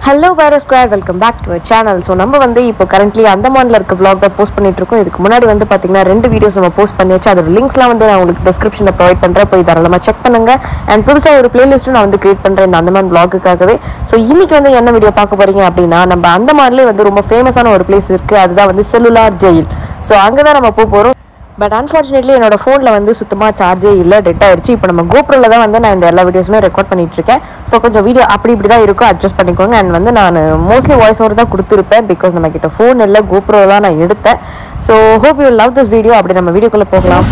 hello virus square welcome back to channel so நம்ம வந்து இப்போ கரண்ட்லி அந்தமானில் இருக்க vlog தான் போஸ்ட் பண்ணிட்டு இருக்கோம் இதுக்கு முன்னாடி வந்து பார்த்தீங்கன்னா ரெண்டு வீடியோஸ் நம்ம போஸ்ட் பண்ணியாச்சு அதோட லிங்க்ஸ்லாம் வந்து நான் உங்களுக்கு டிஸ்கிரிப்ஷனில் ப்ரொவைட் பண்ணுறேன் போய் தாராளமாக செக் பண்ணுங்க அண்ட் புதுசாக ஒரு பிளேலிஸ்ட்டும் நான் வந்து கிரியேட் பண்ணுறேன் இந்த அந்தமான் vlogக்காகவே ஸோ இன்னைக்கு வந்து என்ன வீடியோ பார்க்க போறீங்க அப்படின்னா நம்ம அந்தமான்லேயே வந்து ரொம்ப ஃபேமஸான ஒரு பிளேஸ் இருக்குது அதுதான் வந்து செல்லுலார் ஜெயில் ஸோ அங்கே தான் நம்ம போக போகிறோம் பட் அன்ஃபார்ச்சுனேட்லி என்னோட ஃபோனில் வந்து சுத்தமாக சார்ஜே இல்லை டெட் ஆயிடுச்சு இப்போ நம்ம கோப்ரோவில் தான் வந்து நான் இந்த எல்லா வீடியோஸுமே ரெக்கார்ட் பண்ணிட்டு இருக்கேன் ஸோ கொஞ்சம் வீடியோ அப்படி இப்படி தான் இருக்கும் அட்ஜஸ்ட் பண்ணிக்கோங்க அண்ட் வந்து நான் மோஸ்ட்லி வாய்ஸ் ஓவர் தான் கொடுத்துருப்பேன் பிகாஸ் நம்ம கிட்ட ஃபோன் இல்லை கோப்ரோ தான் நான் எடுத்தேன் so hope you love this video அப்படி நம்ம வீடியோக்குள்ளே போகலாம்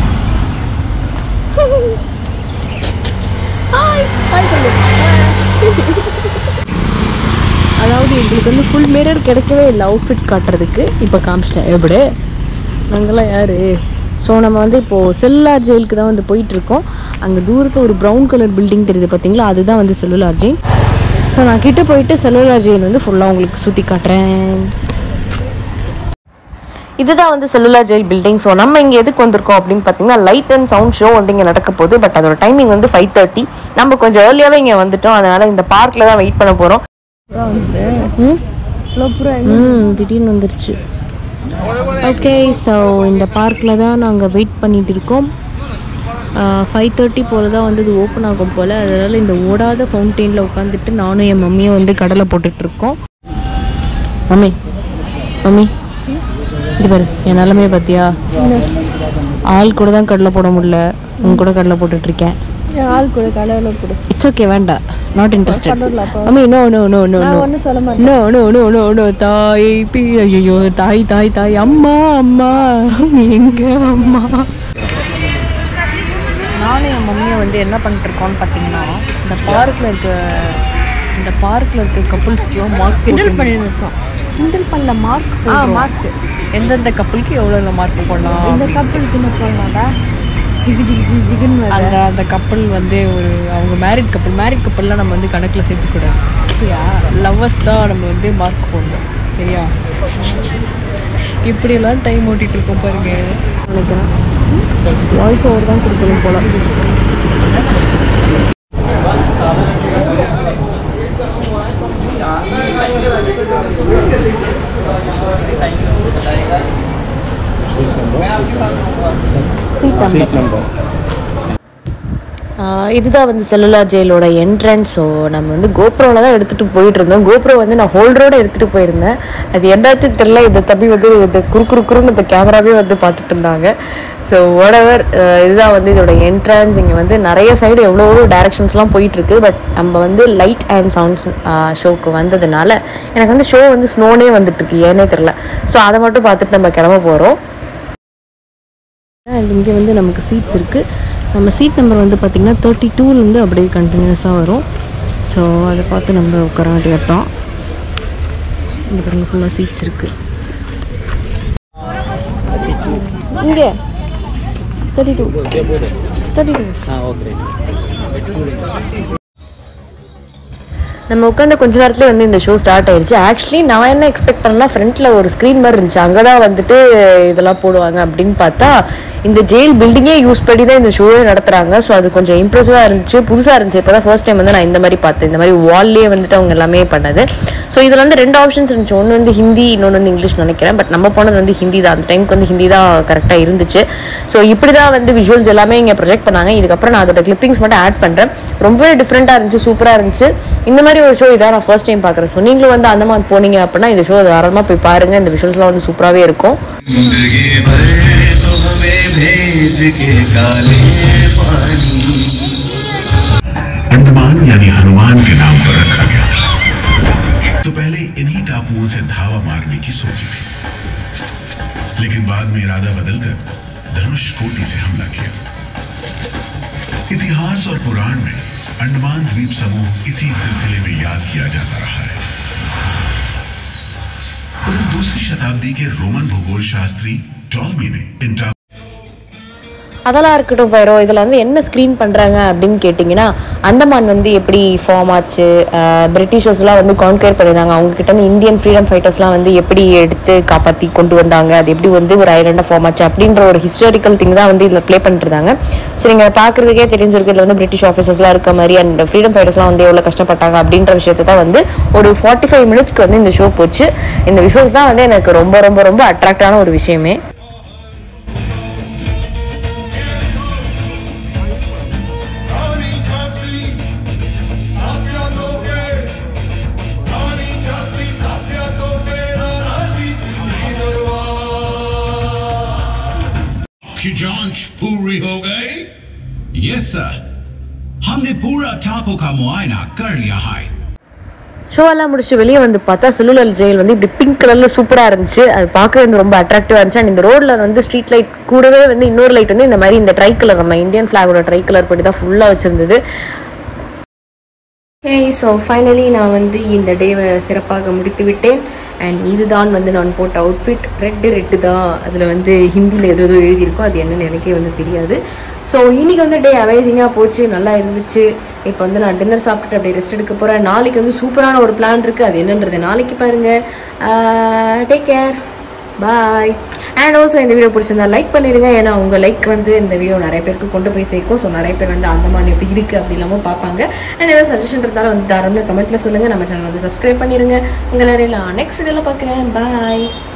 அதாவது எங்களுக்கு வந்து ஃபுல் மிரர் கிடைக்கவே இல்லை அவுட்ஃபிட் காட்டுறதுக்கு இப்போ காமிச்சிட்டேன் எப்படி நாங்களாம் யார் ஸோ நம்ம வந்து இப்போது செல்லுலார் ஜெயிலுக்கு தான் வந்து போயிட்டுருக்கோம் அங்கே தூரத்தில் ஒரு ப்ரௌன் கலர் பில்டிங் தெரியுது பார்த்தீங்களா அதுதான் வந்து செல்லுலார் ஜெயில் ஸோ நான் கிட்ட போயிட்டு செல்லுலார் ஜெயில் வந்து ஃபுல்லாக உங்களுக்கு சுற்றி காட்டுறேன் இதுதான் வந்து செல்லுலார் ஜெயில் பில்டிங் ஸோ நம்ம இங்கே எதுக்கு வந்திருக்கோம் அப்படின்னு பார்த்தீங்கன்னா லைட் அண்ட் சவுண்ட் ஷோ வந்து இங்கே நடக்க போகுது பட் அதோட டைமிங் வந்து ஃபைவ் தேர்ட்டி நம்ம கொஞ்சம் ஏர்லியாகவே இங்கே வந்துட்டோம் அதனால இந்த பார்க்கில் தான் வெயிட் பண்ண போகிறோம் ம் திடீர்னு வந்துருச்சு ஓகே ஸோ இந்த பார்க்கில் தான் நாங்கள் வெயிட் பண்ணிட்டு இருக்கோம் ஃபைவ் தேர்ட்டி போல் தான் வந்து இது ஓப்பன் ஆகும் போல் அதனால் இந்த ஓடாத ஃபவுண்டெயினில் உட்காந்துட்டு நானும் என் மம்மியும் வந்து கடலை போட்டுட்டு இருக்கோம் மம்மி மம்மி இது பாரு என் நிலமைய பார்த்தியா ஆள் கூட தான் கடலை போட முடியல உன் கூட கடலை போட்டுட்டு இருக்கேன் ஆள் கூட கடவுளை கொடு இட்ஸ் ஓகே வேண்டாம் not interested mummy no no no no no ஒன்றும் சொல்ல மாட்டேன் no no no no no தாய் பி ஐயோ தாய் தாய் தாய் அம்மா அம்மா எங்க அம்மா நானும் என் மம்மியும் வந்து என்ன பண்ணிட்டு இருக்கோம்னு பார்த்தீங்கன்னா இந்த பார்க்கில் இருக்க இந்த பார்க்கில் இருக்க கப்புள்ஸ்க்கும் மார்க் கிண்டல் பண்ணிட்டு இருக்கோம் கிண்டல் பண்ணல மார்க் ஆ மார்க் எந்தெந்த கப்பலுக்கு எவ்வளோ மார்க் போடலாம் இந்த கப்பலுக்கு என்ன போடலாம்டா ஜிகு ஜிகு ஜிகு ஜிகுன்னு வருது அந்த அந்த கப்பல் வந்து ஒரு அவங்க மேரிட் கப்பல் மேரிட் கப்பல்லாம் நம்ம வந்து கணக்கில் சேர்த்துக்கூடாது சரியா லவ்வர்ஸ் தான் நம்ம வந்து மார்க் போடணும் சரியா இப்படியெல்லாம் டைம் ஓட்டிட்டு இருக்கோம் பாருங்க நினைக்கிறேன் வாய்ஸ் ஓவர் தான் கொடுக்கணும் போல சீட் நம்பர் இதுதான் வந்து செல்லுலார் ஜெயிலோட என்ட்ரன்ஸ் ஸோ நம்ம வந்து கோப்ரோவில் தான் எடுத்துகிட்டு போயிட்டு இருந்தோம் கோப்ரோ வந்து நான் ஹோல்டரோட எடுத்துகிட்டு போயிருந்தேன் அது என்னச்சுன்னு தெரியல இந்த தம்பி வந்து இந்த குறு குறு குறுன்னு இந்த கேமராவே வந்து பார்த்துட்டு இருந்தாங்க ஸோ ஓடவர் இதுதான் வந்து இதோட என்ட்ரன்ஸ் இங்கே வந்து நிறைய சைடு எவ்வளோ டேரக்ஷன்ஸ்லாம் போயிட்டுருக்கு பட் நம்ம வந்து லைட் அண்ட் சவுண்ட்ஸ் ஷோக்கு வந்ததுனால எனக்கு வந்து ஷோ வந்து ஸ்னோனே வந்துட்டுருக்கு ஏனே தெரில ஸோ அதை மட்டும் பார்த்துட்டு நம்ம கிளம்ப போகிறோம் அண்ட் இங்கே வந்து நமக்கு சீட்ஸ் இருக்குது நம்ம சீட் நம்பர் வந்து பார்த்திங்கன்னா தேர்ட்டி டூலேருந்து அப்படியே கண்டினியூஸாக வரும் ஸோ அதை பார்த்து நம்ம உட்கார வேண்டியது தான் இந்த பாருங்க ஃபுல்லாக சீட்ஸ் இருக்குது இங்கே தேர்ட்டி டூ தேர்ட்டி டூ நம்ம உட்காந்து கொஞ்ச நேரத்துல வந்து இந்த ஷோ ஸ்டார்ட் ஆயிருச்சு ஆக்சுவலி நான் என்ன எக்ஸ்பெக்ட் பண்ணேன்னா ஃப்ரண்ட்ல ஒரு ஸ்க்ரீன் மாதிரி இருந்துச்சு அங்கே தான் வந்துட்டு இதெல்லாம் போடுவாங்க அப்படின்னு பார்த்தா இந்த ஜெயில் பில்டிங்கே யூஸ் பண்ணி தான் இந்த ஷோவே நடத்துறாங்க ஸோ அது கொஞ்சம் இம்ப்ரெசிவாக இருந்துச்சு புதுசாக இருந்துச்சு இப்போ தான் ஃபர்ஸ்ட் டைம் வந்து நான் இந்த மாதிரி பார்த்தேன் இந்த மாதிரி வால்லே வந்துட்டு அவங்க எல்லாமே பண்ணது ஸோ இதில் வந்து ரெண்டு ஆப்ஷன்ஸ் இருந்துச்சு ஒன்று வந்து ஹிந்தி இன்னொன்று வந்து இங்கிலீஷ் நினைக்கிறேன் பட் நம்ம போனது வந்து ஹிந்தி தான் அந்த டைமுக்கு வந்து ஹிந்தி தான் கரெக்டாக இருந்துச்சு ஸோ இப்படி தான் வந்து விஷுவல்ஸ் எல்லாமே இங்கே ப்ரொஜெக்ட் பண்ணாங்க இதுக்கப்புறம் நான் அதோட கிளிப்பிங்ஸ் மட்டும் ஆட் பண்ணுறேன் ரொம்பவே டிஃப்ரெண்ட்டாக இருந்துச்சு சூப்பராக இருந்துச்சு இந்த மாதிரி ஒரு ஷோ இதான் நான் ஃபர்ஸ்ட் டைம் பார்க்குறேன் ஸோ நீங்களும் வந்து அந்த மாதிரி போனீங்க அப்படின்னா இந்த ஷோ தாராளமாக போய் பாருங்க இந்த விஷுவல்ஸ்லாம் வந்து சூப்பராகவே இருக்கும் जिंदगी भर तो हमें भेज के काले पानी अंडमान यानी हनुमान के नाम पर रखा गया तो पहले इन्हीं टापुओं से धावा मारने की सोची थी लेकिन बाद में इरादा बदलकर धनुष कोटि से हमला किया इतिहास और पुराण में अंडमान द्वीप समूह इसी सिलसिले में याद किया जाता रहा है उधर दूसरी शताब्दी के रोमन भूगोल शास्त्री टॉलमी ने इन टापुओं அதெல்லாம் இருக்கட்டும் பயிரோ இதில் வந்து என்ன ஸ்க்ரீன் பண்ணுறாங்க அப்படின்னு கேட்டிங்கன்னா அந்தமான் வந்து எப்படி ஃபார்ம் ஆச்சு அஹ் பிரிட்டிஷர்ஸ்லாம் வந்து கான்கேர் பண்ணியிருந்தாங்க அவங்க கிட்ட இருந்து இந்தியன் ஃப்ரீடம் ஃபைட்டர்ஸ்லாம் வந்து எப்படி எடுத்து காப்பாற்றி கொண்டு வந்தாங்க அது எப்படி வந்து ஒரு ஐலண்டாக ஃபார்ம் ஆச்சு அப்படின்ற ஒரு ஹிஸ்டாரிக்கல் திங் தான் வந்து இதில் ப்ளே பண்ணிருந்தாங்க ஸோ நீங்கள் பார்க்குறதுக்கே தெரிஞ்சிருக்கு இதில் வந்து பிரிட்டிஷ் ஆஃபீஸர்ஸ்லாம் இருக்க மாதிரி அண்ட் ஃப்ரீடம் ஃபைட்டர்ஸ்லாம் வந்து எவ்வளோ கஷ்டப்பட்டாங்க அப்படின்ற விஷயத்தை தான் வந்து ஒரு ஃபார்ட்டி ஃபைவ் மினிட்ஸ்க்கு வந்து இந்த ஷோ போச்சு இந்த விஷுவல்ஸ் தான் வந்து எனக்கு ரொம்ப ரொம்ப ரொம்ப அட்ராக்டான ஒரு விஷயமே रानी झांसी तात्या तोपे रानी झांसी तात्या तोपे राजी दिल्ली दरबार की जांच पूरी हो गई यस सर हमने पूरा टापू का मुआयना कर लिया है ஷோ எல்லாம் முடிச்சு வெளியே வந்து பார்த்தா செல்லுலர் ஜெயில் வந்து இப்படி பிங்க் கலர்ல சூப்பரா இருந்துச்சு அது பார்க்கவே வந்து ரொம்ப அட்ராக்டிவா இருந்துச்சு அண்ட் இந்த ரோட்ல வந்து ஸ்ட்ரீட் லைட் கூடவே வந்து இன்னொரு லைட் வந்து இந்த மாதிரி இந்த ட்ரை கலர் நம்ம இந்தியன் ஃபிளாகோட ட்ரை கலர் படி தான் ஃபுல்லா வச்சிருந்தது ஹே ஸோ ஃபைனலி நான் வந்து இந்த டேவை சிறப்பாக முடித்து விட்டேன் அண்ட் இதுதான் வந்து நான் போட்ட அவுட்ஃபிட் ரெட்டு ரெட்டு தான் அதில் வந்து ஹிந்தியில் ஏதோ ஏதோ எழுதியிருக்கோ அது என்னன்னு எனக்கே வந்து தெரியாது ஸோ இன்னைக்கு வந்து டே அமேசிங்காக போச்சு நல்லா இருந்துச்சு இப்போ வந்து நான் டின்னர் சாப்பிட்டுட்டு அப்படியே ரெஸ்ட் எடுக்க போகிறேன் நாளைக்கு வந்து சூப்பரான ஒரு பிளான் இருக்குது அது என்னன்றது நாளைக்கு பாருங்கள் take care bye and also இந்த வீடியோ பிடிச்சிருந்தா லைக் பண்ணிடுங்க ஏன்னா உங்கள் லைக் வந்து இந்த வீடியோ நிறைய பேருக்கு கொண்டு போய் சேர்க்கும் ஸோ நிறைய பேர் வந்து அந்த மாதிரி எப்படி இருக்குது அப்படி இல்லாமல் பார்ப்பாங்க அண்ட் ஏதாவது சஜஷன் இருந்தாலும் வந்து தாராளமாக கமெண்ட்டில் சொல்லுங்கள் நம்ம சேனல் வந்து சப்ஸ்கிரைப் பண்ணிடுங்க உங்களை நான் நெக்ஸ்ட் வீடியோவில் பார்க்குறேன் பாய்